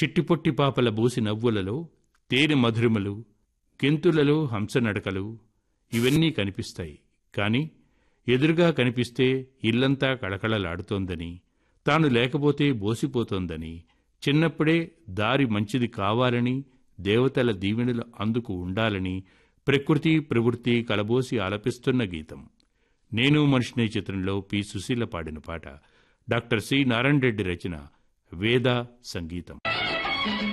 చిట్టిపొట్టి పాపల బూసి నవ్వులలో తేనె మధురిమలు గెంతులలో హంస నడకలు ఇవన్నీ కనిపిస్తాయి కాని ఎదురుగా కనిపిస్తే ఇల్లంతా కళకళలాడుతోందని తాను లేకపోతే బోసిపోతోందని చిన్నప్పుడే దారి మంచిది కావాలని దేవతల దీవెనలు అందుకు ఉండాలని ప్రకృతి ప్రవృత్తి కలబోసి ఆలపిస్తున్న గీతం నేను మనిషిని చిత్రంలో పి సుశీల పాడిన పాట డాక్టర్ సి నారాయణ రెడ్డి రచన వేద సంగీతం